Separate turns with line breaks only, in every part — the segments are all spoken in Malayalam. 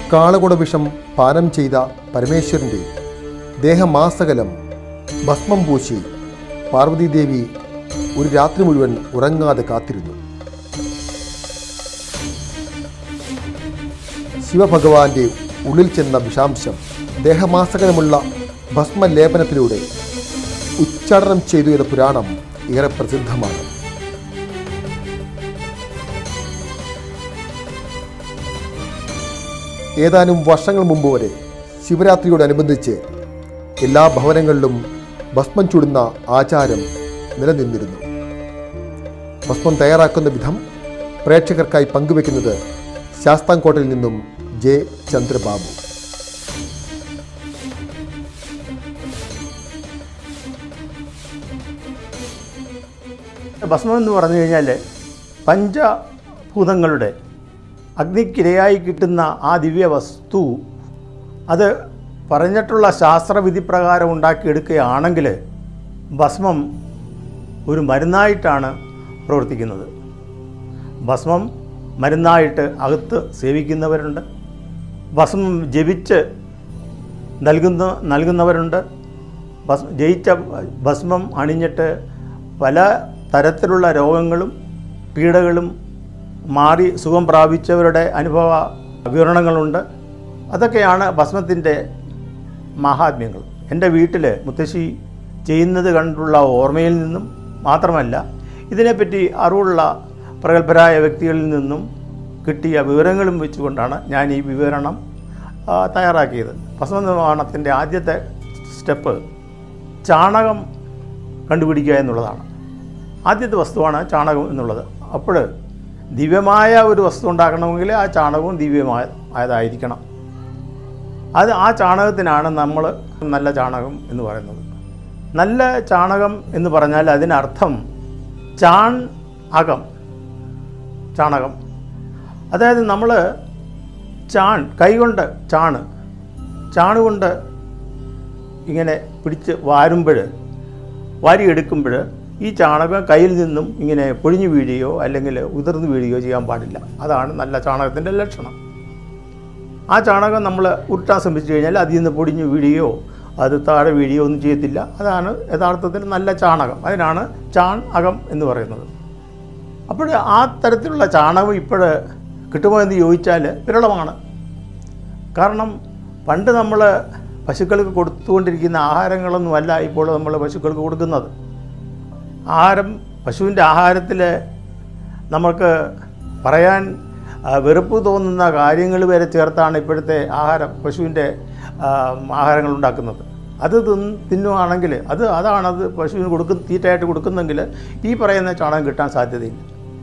കാളകുട വിഷം പാനം ചെയ്ത പരമേശ്വരൻ്റെ ദേഹമാസകലം ഭസ്മം പൂശി പാർവതീദേവി ഒരു രാത്രി മുഴുവൻ ഉറങ്ങാതെ കാത്തിരുന്നു ശിവഭഗവാന്റെ ഉള്ളിൽ ചെന്ന വിഷാംശം ദേഹമാസകലമുള്ള ഭസ്മലേപനത്തിലൂടെ ഉച്ചാടനം ചെയ്തു എന്ന പുരാണം ഏറെ പ്രസിദ്ധമാണ് ഏതാനും വർഷങ്ങൾ മുമ്പ് വരെ ശിവരാത്രിയോടനുബന്ധിച്ച് എല്ലാ ഭവനങ്ങളിലും ഭസ്മം ചുടുന്ന ആചാരം നിലനിന്നിരുന്നു ഭസ്മം തയ്യാറാക്കുന്ന വിധം പ്രേക്ഷകർക്കായി പങ്കുവെക്കുന്നത് ശാസ്താംകോട്ടയിൽ നിന്നും ജെ ചന്ദ്രബാബു
ഭസ്മം എന്ന് പറഞ്ഞു കഴിഞ്ഞാൽ പഞ്ചഭൂതങ്ങളുടെ അഗ്നിക്കിരയായി കിട്ടുന്ന ആ ദിവ്യ വസ്തു അത് പറഞ്ഞിട്ടുള്ള ശാസ്ത്രവിധി പ്രകാരം ഉണ്ടാക്കിയെടുക്കുകയാണെങ്കിൽ ഭസ്മം ഒരു മരുന്നായിട്ടാണ് പ്രവർത്തിക്കുന്നത് ഭസ്മം മരുന്നായിട്ട് അകത്ത് സേവിക്കുന്നവരുണ്ട് ഭസ്മം ജപിച്ച് നൽകുന്ന നൽകുന്നവരുണ്ട് ഭസ് ജയിച്ച ഭസ്മം അണിഞ്ഞിട്ട് പല തരത്തിലുള്ള രോഗങ്ങളും പീഡകളും മാറി സുഖം പ്രാപിച്ചവരുടെ അനുഭവ വിവരണങ്ങളുണ്ട് അതൊക്കെയാണ് ഭസ്മത്തിൻ്റെ മഹാത്മ്യങ്ങൾ എൻ്റെ വീട്ടിൽ മുത്തശ്ശി ചെയ്യുന്നത് കണ്ടുള്ള ഓർമ്മയിൽ നിന്നും മാത്രമല്ല ഇതിനെപ്പറ്റി അറിവുള്ള പ്രഗത്ഭരായ വ്യക്തികളിൽ നിന്നും കിട്ടിയ വിവരങ്ങളും വെച്ചുകൊണ്ടാണ് ഞാൻ ഈ വിവരണം ആ, തയ്യാറാക്കിയത് ഭസ്മ നിർമ്മാണത്തിൻ്റെ ആദ്യത്തെ സ്റ്റെപ്പ് ചാണകം കണ്ടുപിടിക്കുക എന്നുള്ളതാണ് ആദ്യത്തെ വസ്തുവാണ് ചാണകം എന്നുള്ളത് അപ്പോൾ ദിവ്യമായ ഒരു വസ്തു ഉണ്ടാക്കണമെങ്കിൽ ആ ചാണകവും ദിവ്യമായ ആയതായിരിക്കണം അത് ആ ചാണകത്തിനാണ് നമ്മൾ നല്ല ചാണകം എന്ന് പറയുന്നത് നല്ല ചാണകം എന്ന് പറഞ്ഞാൽ അതിനർത്ഥം ചാൺ അകം ചാണകം അതായത് നമ്മൾ ചാൺ കൈകൊണ്ട് ചാണ് ചാണുകൊണ്ട് ഇങ്ങനെ പിടിച്ച് വാരുമ്പോൾ വാരിയെടുക്കുമ്പോൾ ഈ ചാണകം കയ്യിൽ നിന്നും ഇങ്ങനെ പൊഴിഞ്ഞു വീഴുകയോ അല്ലെങ്കിൽ ഉതിർന്നു വീഴുകയോ ചെയ്യാൻ പാടില്ല അതാണ് നല്ല ചാണകത്തിൻ്റെ ലക്ഷണം ആ ചാണകം നമ്മൾ ഉരുട്ടാൻ ശ്രമിച്ചു കഴിഞ്ഞാൽ അതിൽ നിന്ന് പൊടിഞ്ഞു വീഴുകയോ അത് താഴെ വീഴുകയോ ഒന്നും ചെയ്യത്തില്ല അതാണ് യഥാർത്ഥത്തിൽ നല്ല ചാണകം അതിനാണ് ചാൺ അകം എന്ന് പറയുന്നത് അപ്പോൾ ആ തരത്തിലുള്ള ചാണകം ഇപ്പോൾ കിട്ടുമോ എന്ന് ചോദിച്ചാൽ വിരളമാണ് കാരണം പണ്ട് നമ്മൾ പശുക്കൾക്ക് കൊടുത്തുകൊണ്ടിരിക്കുന്ന ആഹാരങ്ങളൊന്നുമല്ല ഇപ്പോൾ നമ്മൾ പശുക്കൾക്ക് കൊടുക്കുന്നത് ആഹാരം പശുവിൻ്റെ ആഹാരത്തിൽ നമുക്ക് പറയാൻ ആ, വെറുപ്പ് തോന്നുന്ന കാര്യങ്ങൾ വരെ ചേർത്താണ് ഇപ്പോഴത്തെ ആഹാരം പശുവിൻ്റെ ആ, ആഹാരങ്ങൾ ഉണ്ടാക്കുന്നത് അത് തിന്ന് തിന്നുവാണെങ്കിൽ അത് അതാണത് പശുവിന് കൊടുക്കുന്ന തീറ്റയായിട്ട് കൊടുക്കുന്നെങ്കിൽ ഈ പറയുന്ന ചാണകം കിട്ടാൻ സാധ്യതയില്ല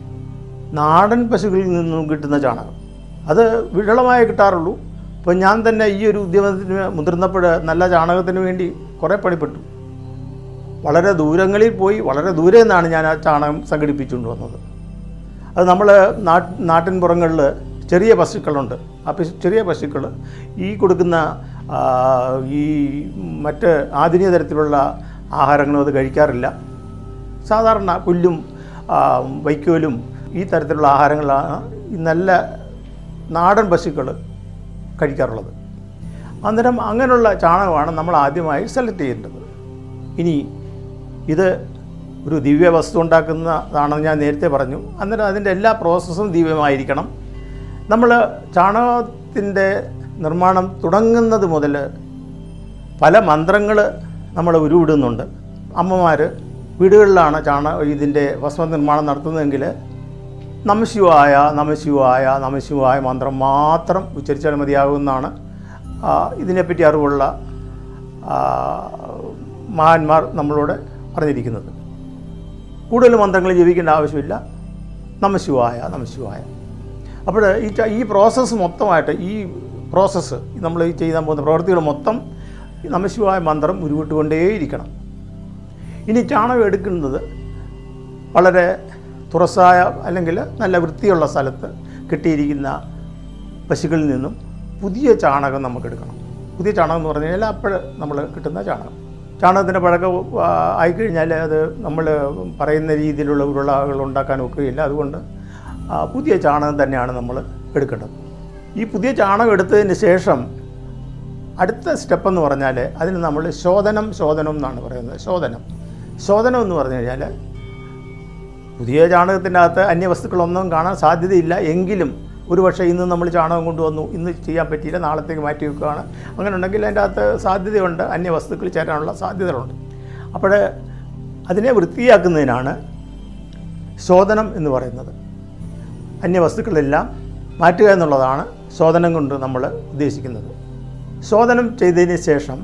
നാടൻ പശുക്കളിൽ നിന്നും കിട്ടുന്ന ചാണകം അത് വിരളമായേ കിട്ടാറുള്ളൂ ഇപ്പോൾ ഞാൻ തന്നെ ഈ ഒരു ഉദ്യമത്തിന് മുതിർന്നപ്പോൾ നല്ല ചാണകത്തിന് വേണ്ടി കുറേ പണിപ്പെട്ടു വളരെ ദൂരങ്ങളിൽ പോയി വളരെ ദൂരെ നിന്നാണ് ഞാൻ ആ ചാണകം സംഘടിപ്പിച്ചുകൊണ്ട് വന്നത് അത് നമ്മൾ നാട്ടിൻ പുറങ്ങളിൽ ചെറിയ പശുക്കളുണ്ട് ആ പശു ചെറിയ പശുക്കൾ ഈ കൊടുക്കുന്ന ആ, ഈ മറ്റ് ആധുനിക തരത്തിലുള്ള ആഹാരങ്ങളും അത് കഴിക്കാറില്ല സാധാരണ പുല്ലും ആ, വൈക്കോലും ഈ തരത്തിലുള്ള ആഹാരങ്ങളാണ് ഈ നല്ല നാടൻ പശുക്കൾ കഴിക്കാറുള്ളത് അന്നേരം അങ്ങനെയുള്ള ചാണകമാണ് നമ്മൾ ആദ്യമായി സെലക്ട് ചെയ്യേണ്ടത് ഇനി ഇത് ഒരു ദിവ്യ വസ്തു ഉണ്ടാക്കുന്നതാണെന്ന് ഞാൻ നേരത്തെ പറഞ്ഞു അന്നേരം അതിൻ്റെ എല്ലാ പ്രോസസ്സും ദിവ്യമായിരിക്കണം നമ്മൾ ചാണകത്തിൻ്റെ നിർമ്മാണം തുടങ്ങുന്നത് മുതൽ പല മന്ത്രങ്ങൾ നമ്മൾ ഉരുവിടുന്നുണ്ട് അമ്മമാർ വീടുകളിലാണ് ചാണ ഇതിൻ്റെ വസ്ത്ര നിർമ്മാണം നടത്തുന്നതെങ്കിൽ നമശിവായ നമശിവായ നമശിവായ മന്ത്രം മാത്രം ഉച്ചരിച്ചാൽ മതിയാകുമെന്നാണ് ആ, ഇതിനെപ്പറ്റി അറിവുള്ള ആ, മഹാന്മാർ നമ്മളോട് പറഞ്ഞിരിക്കുന്നത് കൂടുതൽ മന്ത്രങ്ങൾ ജപിക്കേണ്ട ആവശ്യമില്ല നമശിവായ നമശിവായ അപ്പോൾ ഈ ച- ഈ പ്രോസസ്സ് മൊത്തമായിട്ട് ഈ പ്രോസസ്സ് നമ്മൾ ഈ ചെയ്യാൻ പോകുന്ന പ്രവൃത്തികൾ മൊത്തം ഈ നമശിവായ മന്ത്രം ഉരുവിട്ടുകൊണ്ടേയിരിക്കണം ഇനി ചാണകം എടുക്കുന്നത് വളരെ തുറസായ അല്ലെങ്കിൽ നല്ല വൃത്തിയുള്ള സ്ഥലത്ത് കിട്ടിയിരിക്കുന്ന പശുക്കളിൽ നിന്നും പുതിയ ചാണകം നമുക്ക് എടുക്കണം പുതിയ ചാണകം എന്ന് പറഞ്ഞു കഴിഞ്ഞാൽ അപ്പോൾ നമ്മൾ കിട്ടുന്ന ചാണകം ചാണകത്തിൻ്റെ പഴക്കം ആ, ആയിക്കഴിഞ്ഞാൽ അത് നമ്മൾ പറയുന്ന രീതിയിലുള്ള ഉരുളകൾ ഉണ്ടാക്കാൻ ഒക്കുകയില്ല അതുകൊണ്ട് ആ, പുതിയ ചാണകം തന്നെയാണ് നമ്മൾ എടുക്കേണ്ടത് ഈ പുതിയ ചാണകം എടുത്തതിന് ശേഷം അടുത്ത സ്റ്റെപ്പ് എന്ന് പറഞ്ഞാൽ അതിന് നമ്മൾ ശോധനം ശോധനം എന്നാണ് പറയുന്നത് ശോധനം ശോധനം എന്ന് പറഞ്ഞു കഴിഞ്ഞാൽ പുതിയ ചാണകത്തിൻ്റെ അകത്ത് അന്യവസ്തുക്കളൊന്നും കാണാൻ സാധ്യതയില്ല എങ്കിലും ഒരുപക്ഷെ ഇന്ന് നമ്മൾ ചാണകം കൊണ്ടുവന്നു ഇന്ന് ചെയ്യാൻ പറ്റിയില്ല നാളത്തേക്ക് മാറ്റി വെക്കുകയാണ് അങ്ങനെ ഉണ്ടെങ്കിൽ അതിൻ്റെ അകത്ത് സാധ്യതയുണ്ട് അന്യവസ്തുക്കൾ ചേരാനുള്ള സാധ്യതകളുണ്ട് അപ്പോൾ അതിനെ വൃത്തിയാക്കുന്നതിനാണ് ശോധനം എന്ന് പറയുന്നത് അന്യവസ്തുക്കളെല്ലാം മാറ്റുക എന്നുള്ളതാണ് ശോധനം കൊണ്ട് നമ്മൾ ഉദ്ദേശിക്കുന്നത് ശോധനം ചെയ്തതിന് ശേഷം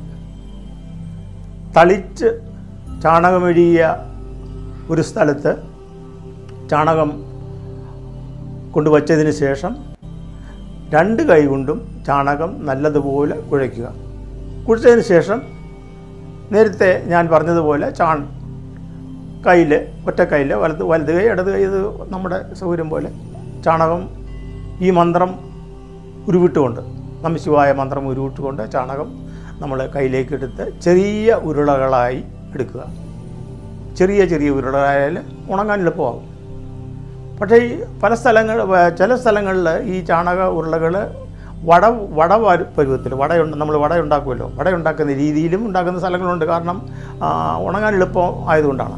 തളിച്ച് ചാണകമെഴുകിയ ഒരു സ്ഥലത്ത് ചാണകം കൊണ്ടുവച്ചതിന് ശേഷം രണ്ട് കൈ കൊണ്ടും ചാണകം നല്ലതുപോലെ കുഴയ്ക്കുക കുഴിച്ചതിന് ശേഷം നേരത്തെ ഞാൻ പറഞ്ഞതുപോലെ ചാ കയ്യിൽ ഒറ്റ കയ്യിൽ വലത് വലത് കൈ ഇടത് കൈ ഇത് നമ്മുടെ സൗകര്യം പോലെ ചാണകം ഈ മന്ത്രം ഉരുവിട്ടുകൊണ്ട് നമശിവായ മന്ത്രം ഉരുവിട്ടുകൊണ്ട് ചാണകം നമ്മൾ കയ്യിലേക്ക് എടുത്ത് ചെറിയ ഉരുളകളായി എടുക്കുക ചെറിയ ചെറിയ ഉരുളകളായാൽ ഉണങ്ങാൻ എളുപ്പമാകും പക്ഷേ ഈ പല സ്ഥലങ്ങൾ ചില സ്ഥലങ്ങളിൽ ഈ ചാണക ഉരുളകൾ വട വട പരു- പരുവത്തിൽ വടയുണ്ട് നമ്മൾ വട ഉണ്ടാക്കുമല്ലോ വട ഉണ്ടാക്കുന്ന രീതിയിലും ഉണ്ടാക്കുന്ന സ്ഥലങ്ങളുണ്ട് കാരണം ആ, ഉണങ്ങാൻ എളുപ്പം ആയതുകൊണ്ടാണ്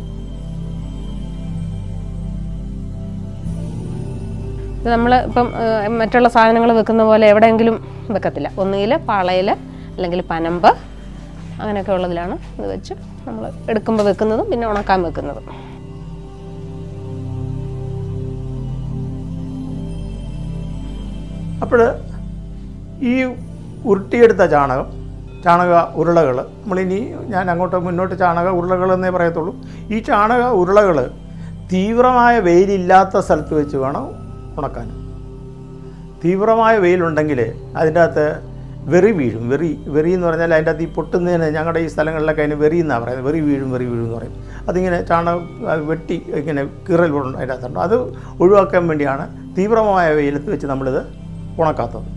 ഇത് നമ്മൾ ഇപ്പം ഏഹ്, മറ്റുള്ള സാധനങ്ങൾ വെക്കുന്ന പോലെ എവിടെയെങ്കിലും വെക്കത്തില്ല ഒന്നുകിൽ പാളയിൽ അല്ലെങ്കിൽ പനമ്പ് അങ്ങനെയൊക്കെ ഉള്ളതിലാണ് ഇത് വെച്ച് നമ്മൾ എടുക്കുമ്പോൾ വെക്കുന്നതും പിന്നെ ഉണക്കാൻ വെക്കുന്നതും
അപ്പോൾ ഈ ഉരുട്ടിയെടുത്ത ചാണകം ചാണക ഉരുളകൾ നമ്മളിനി ഞാൻ അങ്ങോട്ട് മുന്നോട്ട് ചാണക ഉരുളകൾ എന്നേ പറയത്തുള്ളൂ ഈ ചാണക ഉരുളകൾ തീവ്രമായ വെയിലില്ലാത്ത സ്ഥലത്ത് വെച്ച് വേണം ഉണക്കാൻ തീവ്രമായ വെയിലുണ്ടെങ്കിൽ അതിൻ്റെ അകത്ത് വെറി വീഴും വെറി വെറി എന്ന് പറഞ്ഞാൽ അതിൻ്റെ അകത്ത് ഈ പൊട്ടുന്നതിന് ഞങ്ങളുടെ ഈ സ്ഥലങ്ങളിലൊക്കെ അതിന് വെറി എന്നാണ് പറയുന്നത് വെറി വീഴും വെറി വീഴും എന്ന് പറയും അതിങ്ങനെ ചാണകം അത് വെട്ടി ഇങ്ങനെ കീറൽ കൊണ്ട് അതിൻ്റെ അകത്തുണ്ട് അത് ഒഴിവാക്കാൻ വേണ്ടിയാണ് തീവ്രമായ വെയിലത്ത് വെച്ച് നമ്മളിത് ഉണക്കാത്തത്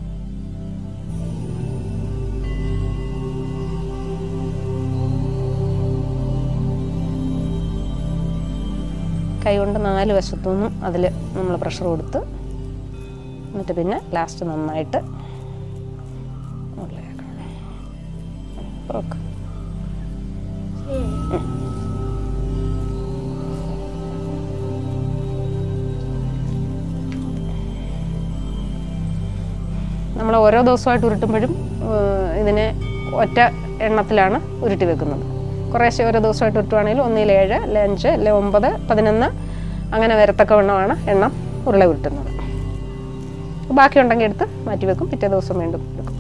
കൈ കൊണ്ട് നാല് വശത്തുനിന്നും അതിൽ നമ്മൾ പ്രഷർ കൊടുത്ത് എന്നിട്ട് പിന്നെ ലാസ്റ്റ് നന്നായിട്ട് ഉരുളയാക്കണം ഓക്കെ നമ്മൾ ഓരോ ദിവസമായിട്ട് ഉരുട്ടുമ്പോഴും ഏഹ്, ഇതിനെ ഒറ്റ എണ്ണത്തിലാണ് ഉരുട്ടി വെക്കുന്നത് കുറേശ്ശെ ഓരോ ദിവസമായിട്ട് ഉരുട്ടുവാണെങ്കിൽ ഒന്നിൽ ഏഴ് അല്ലെ അഞ്ച് അല്ലെ ഒമ്പത് പതിനൊന്ന് അങ്ങനെ വരത്തക്കവണ്ണമാണ് എണ്ണം ഉരുള ഉരുട്ടുന്നത് ബാക്കിയുണ്ടെങ്കിൽ എടുത്ത് മാറ്റി വെക്കും പിറ്റേ ദിവസം വീണ്ടും എടുക്കും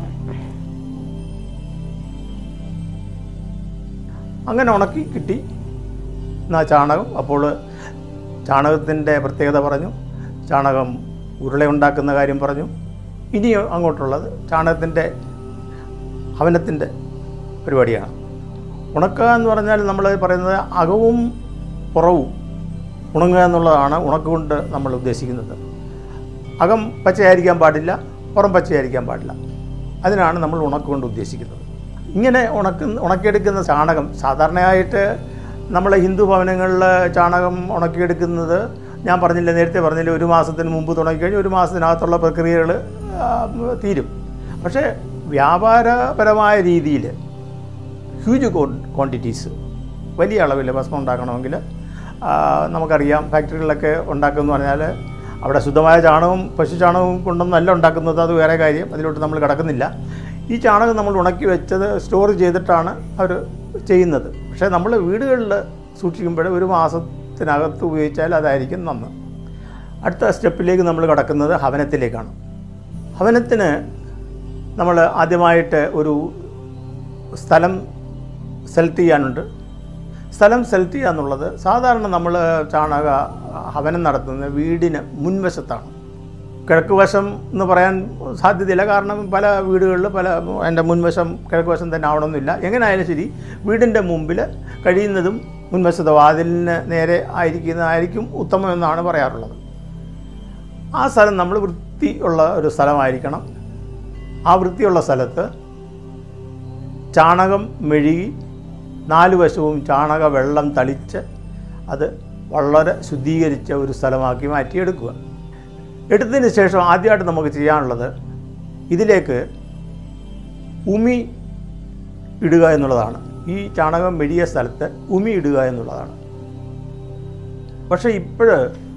അങ്ങനെ ഉണക്കി കിട്ടി എന്നാ ചാണകം അപ്പോൾ ചാണകത്തിൻ്റെ പ്രത്യേകത പറഞ്ഞു ചാണകം ഉരുള ഉണ്ടാക്കുന്ന കാര്യം പറഞ്ഞു ഇനി അങ്ങോട്ടുള്ളത് ചാണകത്തിൻ്റെ ഹവനത്തിൻ്റെ പരിപാടിയാണ് ഉണക്കുക എന്ന് പറഞ്ഞാൽ നമ്മൾ പറയുന്നത് അകവും പുറവും ഉണങ്ങുക എന്നുള്ളതാണ് ഉണക്ക് കൊണ്ട് നമ്മൾ ഉദ്ദേശിക്കുന്നത് അകം പച്ചയായിരിക്കാൻ പാടില്ല പുറം പച്ചയായിരിക്കാൻ പാടില്ല അതിനാണ് നമ്മൾ ഉണക്ക് കൊണ്ട് ഉദ്ദേശിക്കുന്നത് ഇങ്ങനെ ഉണക്കുന്ന ഉണക്കിയെടുക്കുന്ന ചാണകം സാധാരണയായിട്ട് നമ്മൾ ഹിന്ദു ഭവനങ്ങളിൽ ചാണകം ഉണക്കിയെടുക്കുന്നത് ഞാൻ പറഞ്ഞില്ല നേരത്തെ പറഞ്ഞില്ല ഒരു മാസത്തിന് മുമ്പ് തുടങ്ങിക്കഴിഞ്ഞ് ഒരു മാസത്തിനകത്തുള്ള പ്രക്രിയകൾ തീരും പക്ഷേ വ്യാപാരപരമായ രീതിയിൽ ഹ്യൂജ് ക്വാണ്ടിറ്റീസ് വലിയ അളവിൽ ഭസ്മം ഉണ്ടാക്കണമെങ്കിൽ ആ, നമുക്കറിയാം ഫാക്ടറികളിലൊക്കെ ഉണ്ടാക്കുമെന്ന് പറഞ്ഞാൽ അവിടെ ശുദ്ധമായ ചാണകവും പശു ചാണകവും കൊണ്ടൊന്നല്ല ഉണ്ടാക്കുന്നത് അത് വേറെ കാര്യം അതിലോട്ട് നമ്മൾ കിടക്കുന്നില്ല ഈ ചാണകം നമ്മൾ ഉണക്കി വെച്ചത് സ്റ്റോർ ചെയ്തിട്ടാണ് അവർ ചെയ്യുന്നത് പക്ഷേ നമ്മൾ വീടുകളിൽ സൂക്ഷിക്കുമ്പോൾ ഒരു മാസത്തിനകത്ത് ഉപയോഗിച്ചാൽ അതായിരിക്കും നന്ന് അടുത്ത സ്റ്റെപ്പിലേക്ക് നമ്മൾ കടക്കുന്നത് ഹവനത്തിലേക്കാണ് ഹവനത്തിന് നമ്മൾ ആദ്യമായിട്ട് ഒരു സ്ഥലം സെലക്ട് ചെയ്യാനുണ്ട് സ്ഥലം സെലക്ട് ചെയ്യുക എന്നുള്ളത് സാധാരണ നമ്മൾ ചാണക ഹവനം നടത്തുന്നത് വീടിന് മുൻവശത്താണ് കിഴക്ക് വശം എന്ന് പറയാൻ സാധ്യതയില്ല കാരണം പല വീടുകളിൽ പല എൻ്റെ മുൻവശം കിഴക്ക് വശം തന്നെ ആവണമെന്നില്ല എങ്ങനെയായാലും ശരി വീടിൻ്റെ മുമ്പിൽ കഴിയുന്നതും മുൻവശത്തെ വാതിലിന് നേരെ ആയിരിക്കുന്നതായിരിക്കും ഉത്തമം എന്നാണ് പറയാറുള്ളത് ആ സ്ഥലം നമ്മൾ വൃത്തി ഉള്ള ഒരു സ്ഥലമായിരിക്കണം ആ വൃത്തിയുള്ള സ്ഥലത്ത് ചാണകം മെഴുകി നാല് വശവും ചാണക വെള്ളം തളിച്ച് അത് വളരെ ശുദ്ധീകരിച്ച ഒരു സ്ഥലമാക്കി മാറ്റിയെടുക്കുക എടുത്തതിന് ശേഷം ആദ്യമായിട്ട് നമുക്ക് ചെയ്യാനുള്ളത് ഇതിലേക്ക് ഉമി ഇടുക എന്നുള്ളതാണ് ഈ ചാണകം മെഴിയ സ്ഥലത്ത് ഉമി ഇടുക എന്നുള്ളതാണ് പക്ഷേ ഇപ്പോൾ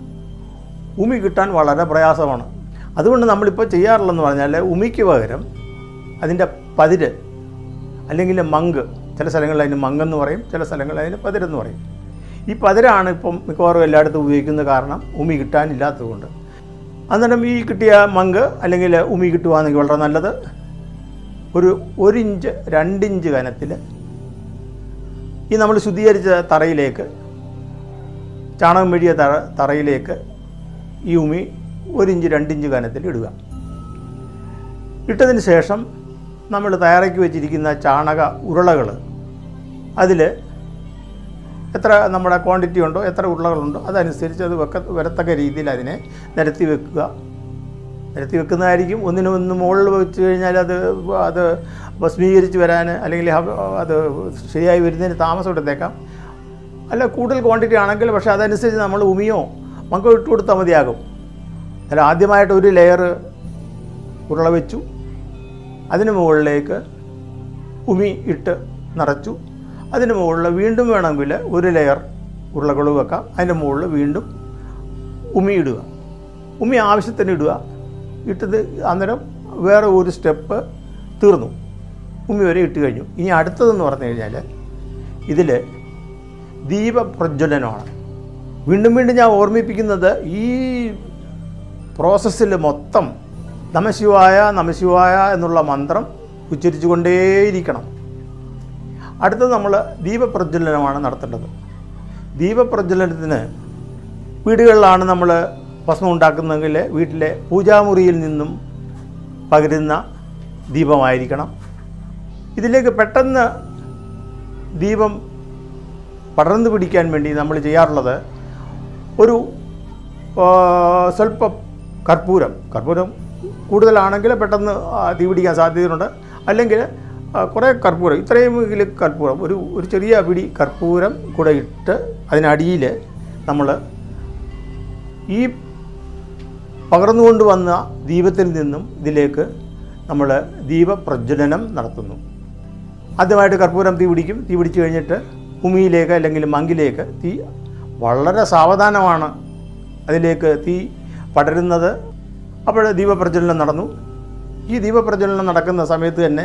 ഉമി കിട്ടാൻ വളരെ പ്രയാസമാണ് അതുകൊണ്ട് നമ്മളിപ്പോൾ ചെയ്യാറുള്ളതെന്ന് പറഞ്ഞാൽ ഉമിക്ക് പകരം അതിൻ്റെ പതിര് അല്ലെങ്കിൽ മങ്ക് ചില സ്ഥലങ്ങളിൽ അതിന് മങ്കെന്ന് പറയും ചില സ്ഥലങ്ങളിൽ അതിന് പതിരെന്ന് പറയും ഈ പതിരാണ് ഇപ്പം മിക്കവാറും എല്ലായിടത്തും ഉപയോഗിക്കുന്നത് കാരണം ഉമി കിട്ടാനില്ലാത്തതുകൊണ്ട് അന്നേരം ഈ കിട്ടിയ മങ്ക് അല്ലെങ്കിൽ ഉമി കിട്ടുകയാണെങ്കിൽ വളരെ നല്ലത് ഒരു ഒരു ഇഞ്ച് രണ്ടിഞ്ച് കനത്തിൽ ഈ നമ്മൾ ശുദ്ധീകരിച്ച തറയിലേക്ക് ചാണകം മെഴിയ തറ തറയിലേക്ക് ഈ ഉമി ഒരു ഇഞ്ച് രണ്ടിഞ്ച് കനത്തിൽ ഇടുക ഇട്ടതിന് ശേഷം നമ്മൾ തയ്യാറാക്കി വെച്ചിരിക്കുന്ന ചാണക ഉരുളകൾ അതിൽ എത്ര നമ്മുടെ ക്വാണ്ടിറ്റി ഉണ്ടോ എത്ര ഉരുളകളുണ്ടോ അതനുസരിച്ച് അത് വെക്ക വരത്തക്ക രീതിയിൽ അതിനെ നിരത്തി വെക്കുക നിരത്തി വെക്കുന്നതായിരിക്കും ഒന്നിന് ഒന്ന് മുകളിൽ വെച്ച് കഴിഞ്ഞാൽ അത് അത് ഭസ്മീകരിച്ച് വരാൻ അല്ലെങ്കിൽ ഹ- അത് ശരിയായി വരുന്നതിന് താമസം എടുത്തേക്കാം അല്ല കൂടുതൽ ക്വാണ്ടിറ്റി ആണെങ്കിൽ പക്ഷേ അതനുസരിച്ച് നമ്മൾ ഉമിയോ മങ്കോ ഇട്ട് കൊടുത്താൽ മതിയാകും അല്ല ആദ്യമായിട്ട് ഒരു ലെയർ ഉരുള വെച്ചു അതിന് മുകളിലേക്ക് ഉമി ഇട്ട് നിറച്ചു അതിന് മുകളിൽ വീണ്ടും വേണമെങ്കിൽ ഒരു ലെയർ ഉരുളകൾ വെക്കാം അതിൻ്റെ മുകളിൽ വീണ്ടും ഉമി ഇടുക ഉമി ആവശ്യത്തിന് ഇടുക ഇട്ടത് അന്നേരം വേറെ ഒരു സ്റ്റെപ്പ് തീർന്നു ഉമി വരെ ഇട്ട് കഴിഞ്ഞു ഇനി അടുത്തതെന്ന് പറഞ്ഞു കഴിഞ്ഞാൽ ഇതിൽ ദീപപ്രജ്വലനമാണ് വീണ്ടും വീണ്ടും ഞാൻ ഓർമ്മിപ്പിക്കുന്നത് ഈ പ്രോസസ്സിൽ മൊത്തം നമശിവായ നമശിവായ എന്നുള്ള മന്ത്രം ഉച്ചരിച്ചുകൊണ്ടേയിരിക്കണം അടുത്തത് നമ്മൾ ദീപപ്രജ്വലനമാണ് നടത്തേണ്ടത് ദീപപ്രജ്വലനത്തിന് വീടുകളിലാണ് നമ്മൾ ഭസ്മം ഉണ്ടാക്കുന്നതെങ്കിൽ വീട്ടിലെ പൂജാമുറിയിൽ നിന്നും പകരുന്ന ദീപമായിരിക്കണം ഇതിലേക്ക് പെട്ടെന്ന് ദീപം പടർന്നു പിടിക്കാൻ വേണ്ടി നമ്മൾ ചെയ്യാറുള്ളത് ഒരു ആ, സ്വല്പം കർപ്പൂരം കർപ്പൂരം കൂടുതലാണെങ്കിൽ പെട്ടെന്ന് ആ, തീ പിടിക്കാൻ സാധ്യതയുണ്ട് അല്ലെങ്കിൽ ആ, കുറേ കർപ്പൂരം ഇത്രയും ഇതിൽ കർപ്പൂരം ഒരു ഒരു ചെറിയ പിടി കർപ്പൂരം കൂടെ ഇട്ട് അതിനടിയിൽ നമ്മൾ ഈ പകർന്നുകൊണ്ട് വന്ന ദീപത്തിൽ നിന്നും ഇതിലേക്ക് നമ്മൾ ദീപപ്രജ്വലനം നടത്തുന്നു ആദ്യമായിട്ട് കർപ്പൂരം തീ പിടിക്കും തീ പിടിച്ചു കഴിഞ്ഞിട്ട് ഉമിയിലേക്ക് അല്ലെങ്കിൽ മങ്കിലേക്ക് തീ വളരെ സാവധാനമാണ് അതിലേക്ക് തീ പടരുന്നത് അപ്പോൾ ദീപപ്രജ്വലനം നടന്നു ഈ ദീപപ്രജ്വലനം നടക്കുന്ന സമയത്ത് തന്നെ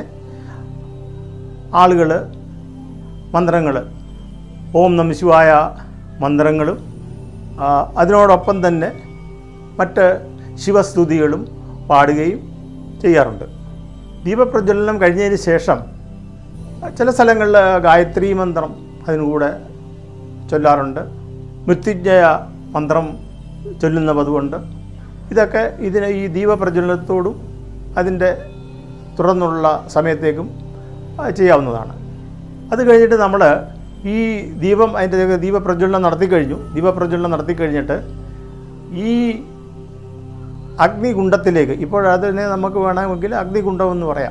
ആളുകൾ മന്ത്രങ്ങൾ ഓം നമശിവായ മന്ത്രങ്ങളും ആ, അതിനോടൊപ്പം തന്നെ മറ്റ് ശിവസ്തുതികളും പാടുകയും ചെയ്യാറുണ്ട് ദീപപ്രജ്വലനം കഴിഞ്ഞതിന് ശേഷം ചില സ്ഥലങ്ങളിൽ ഗായത്രി മന്ത്രം അതിനുകൂടെ ചൊല്ലാറുണ്ട് മൃത്യുഞ്ജയ മന്ത്രം ചൊല്ലുന്ന പതിവുണ്ട് ഇതൊക്കെ ഇതിന് ഈ ദീപപ്രജ്വലനത്തോടും അതിൻ്റെ തുടർന്നുള്ള സമയത്തേക്കും ആ, ചെയ്യാവുന്നതാണ് അത് കഴിഞ്ഞിട്ട് നമ്മൾ ഈ ദീപം അതിൻ്റെ ദീപപ്രജ്വലനം നടത്തി കഴിഞ്ഞു ദീപപ്രജ്വലനം നടത്തി കഴിഞ്ഞിട്ട് ഈ അഗ്നികുണ്ഡത്തിലേക്ക് ഇപ്പോഴതിനെ നമുക്ക് വേണമെങ്കിൽ അഗ്നികുണ്ഡം എന്ന് പറയാം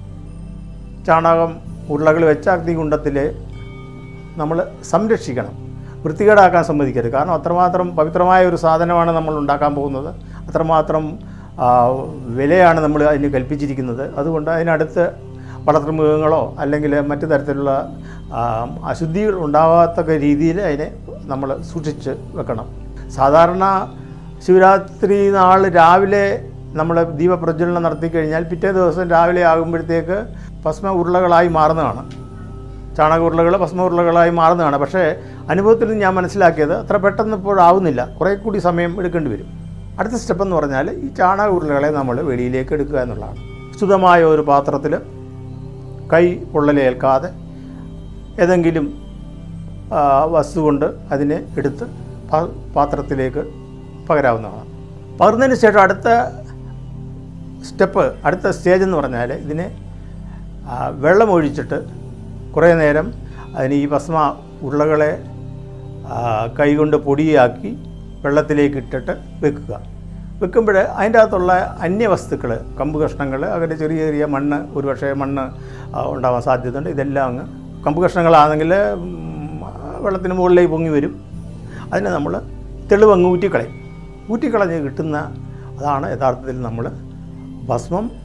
ചാണകം ഉരുളകൾ വെച്ച അഗ്നികുണ്ഡത്തിൽ നമ്മൾ സംരക്ഷിക്കണം വൃത്തികേടാക്കാൻ സമ്മതിക്കരുത് കാരണം അത്രമാത്രം പവിത്രമായ ഒരു സാധനമാണ് നമ്മൾ ഉണ്ടാക്കാൻ പോകുന്നത് അത്രമാത്രം ആ, വിലയാണ് നമ്മൾ അതിന് കൽപ്പിച്ചിരിക്കുന്നത് അതുകൊണ്ട് അതിനടുത്ത് വളർത്തുമൃഗങ്ങളോ അല്ലെങ്കിൽ മറ്റു തരത്തിലുള്ള ആ, അശുദ്ധികൾ ഉണ്ടാകാത്തക്ക രീതിയിൽ അതിനെ നമ്മൾ സൂക്ഷിച്ച് വെക്കണം സാധാരണ ശിവരാത്രി നാൾ രാവിലെ നമ്മൾ ദീപപ്രജ്വലനം നടത്തി കഴിഞ്ഞാൽ പിറ്റേ ദിവസം രാവിലെ ആകുമ്പോഴത്തേക്ക് ഭസ്മ ഉരുളകളായി മാറുന്നതാണ് ചാണക ഉരുളകൾ ഭസ്മ ഉരുളകളായി മാറുന്നതാണ് പക്ഷേ അനുഭവത്തിൽ നിന്ന് ഞാൻ മനസ്സിലാക്കിയത് അത്ര പെട്ടെന്ന് ഇപ്പോഴാവുന്നില്ല കുറേ കൂടി സമയം എടുക്കേണ്ടി വരും അടുത്ത സ്റ്റെപ്പ് എന്ന് പറഞ്ഞാൽ ഈ ചാണക ഉരുളകളെ നമ്മൾ വെളിയിലേക്ക് എടുക്കുക എന്നുള്ളതാണ് ശുദ്ധമായ ഒരു പാത്രത്തിൽ കൈ പൊള്ളലേൽക്കാതെ ഏതെങ്കിലും ആ, വസ്തു കൊണ്ട് അതിനെ എടുത്ത് പാ- പാത്രത്തിലേക്ക് പകരാവുന്നതാണ് പകർന്നതിന് ശേഷം അടുത്ത സ്റ്റെപ്പ് അടുത്ത സ്റ്റേജ് എന്ന് പറഞ്ഞാൽ ഇതിനെ ആ, വെള്ളം ഒഴിച്ചിട്ട് കുറേ നേരം അതിന് ഈ ഭസ്മ ഉരുളകളെ ആ, കൈകൊണ്ട് പൊടിയാക്കി വെള്ളത്തിലേക്ക് ഇട്ടിട്ട് വെക്കുക വെക്കുമ്പോൾ അതിൻ്റെ അകത്തുള്ള അന്യവസ്തുക്കൾ കമ്പ് കഷ്ണങ്ങൾ അങ്ങനെ ചെറിയ ചെറിയ മണ്ണ് ഒരു പക്ഷേ മണ്ണ് ആ, ഉണ്ടാവാൻ സാധ്യതയുണ്ട് ഇതെല്ലാം അങ്ങ് കമ്പ് കഷ്ണങ്ങളാണെങ്കിൽ ഉം, വെള്ളത്തിന് മുകളിലേക്ക് പൊങ്ങി വരും അതിനെ നമ്മൾ തെളിവ് അങ്ങ് ഊറ്റിക്കളയും ഊറ്റിക്കളഞ്ഞ് കിട്ടുന്ന അതാണ് യഥാർത്ഥത്തിൽ നമ്മൾ ഭസ്മം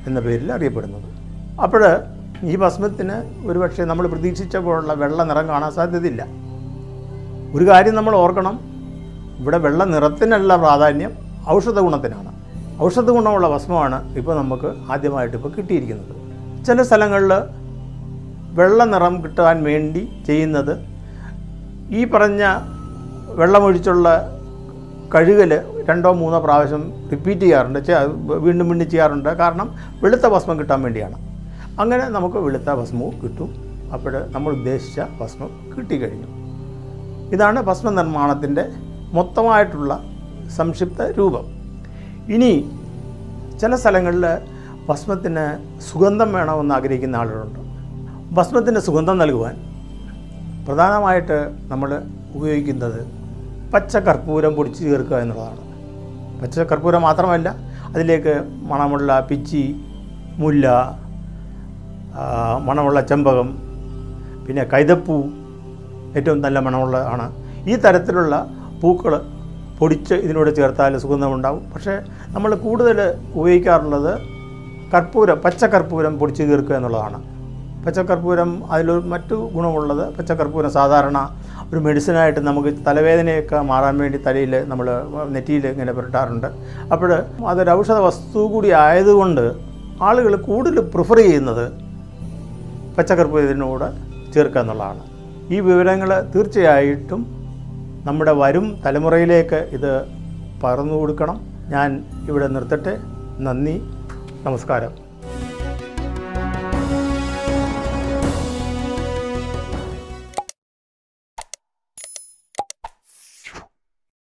എന്ന പേരിൽ അറിയപ്പെടുന്നത് അപ്പോൾ ഈ ഭസ്മത്തിന് ഒരുപക്ഷെ നമ്മൾ പ്രതീക്ഷിച്ച പോലുള്ള വെള്ള നിറം കാണാൻ സാധ്യതയില്ല ഒരു കാര്യം നമ്മൾ ഓർക്കണം ഇവിടെ വെള്ള നിറത്തിനല്ല പ്രാധാന്യം ഔഷധ ഗുണത്തിനാണ് ഔഷധ ഗുണമുള്ള ഭസ്മമാണ് ഇപ്പോൾ നമുക്ക് ആദ്യമായിട്ട് ഇപ്പോൾ കിട്ടിയിരിക്കുന്നത് ചില സ്ഥലങ്ങളിൽ വെള്ള നിറം കിട്ടാൻ വേണ്ടി ചെയ്യുന്നത് ഈ പറഞ്ഞ വെള്ളമൊഴിച്ചുള്ള കഴുകൽ രണ്ടോ മൂന്നോ പ്രാവശ്യം റിപ്പീറ്റ് ചെയ്യാറുണ്ട് ചെ- വീണ്ടും വീണ്ടും ചെയ്യാറുണ്ട് കാരണം വെളുത്ത ഭസ്മം കിട്ടാൻ വേണ്ടിയാണ് അങ്ങനെ നമുക്ക് വെളുത്ത ഭസ്മവും കിട്ടും അപ്പോൾ നമ്മൾ ഉദ്ദേശിച്ച ഭസ്മം കിട്ടിക്കഴിഞ്ഞു ഇതാണ് ഭസ്മ നിർമ്മാണത്തിൻ്റെ മൊത്തമായിട്ടുള്ള സംക്ഷിപ്ത രൂപം ഇനി ചില സ്ഥലങ്ങളിൽ ഭസ്മത്തിന് സുഗന്ധം വേണമെന്ന് ആഗ്രഹിക്കുന്ന ആളുകളുണ്ട് ഭസ്മത്തിന് സുഗന്ധം നൽകുവാൻ പ്രധാനമായിട്ട് നമ്മൾ ഉപയോഗിക്കുന്നത് പച്ച കർപ്പൂരം പൊടിച്ച് ചേർക്കുക എന്നുള്ളതാണ് പച്ച കർപ്പൂരം മാത്രമല്ല അതിലേക്ക് മണമുള്ള പിച്ചി മുല്ല ആ, മണമുള്ള ചെമ്പകം പിന്നെ കൈതപ്പൂ ഏറ്റവും നല്ല മണമുള്ളതാണ് ഈ തരത്തിലുള്ള പൂക്കൾ പൊടിച്ച് ഇതിനോട് ചേർത്താൽ സുഗന്ധമുണ്ടാവും പക്ഷേ നമ്മൾ കൂടുതൽ ഉപയോഗിക്കാറുള്ളത് കർപ്പൂരം പച്ചക്കർപ്പൂരം പൊടിച്ച് ചേർക്കുക എന്നുള്ളതാണ് പച്ചക്കർപ്പൂരം അതിലൊരു മറ്റു ഗുണമുള്ളത് പച്ചക്കർപ്പൂരം സാധാരണ ഒരു മെഡിസിനായിട്ട് നമുക്ക് തലവേദനയൊക്കെ മാറാൻ വേണ്ടി തലയിൽ നമ്മൾ നെറ്റിയിൽ ഇങ്ങനെ പുരട്ടാറുണ്ട് അപ്പോൾ അതൊരു ഔഷധ വസ്തു കൂടി ആയതുകൊണ്ട് ആളുകൾ കൂടുതൽ പ്രിഫർ ചെയ്യുന്നത് പച്ചക്കർപ്പൂരം ഇതിനോട് ചേർക്കുക എന്നുള്ളതാണ് ഈ വിവരങ്ങൾ തീർച്ചയായിട്ടും നമ്മുടെ വരും തലമുറയിലേക്ക് ഇത് പകർന്നു കൊടുക്കണം ഞാൻ ഇവിടെ നിർത്തട്ടെ നന്ദി നമസ്കാരം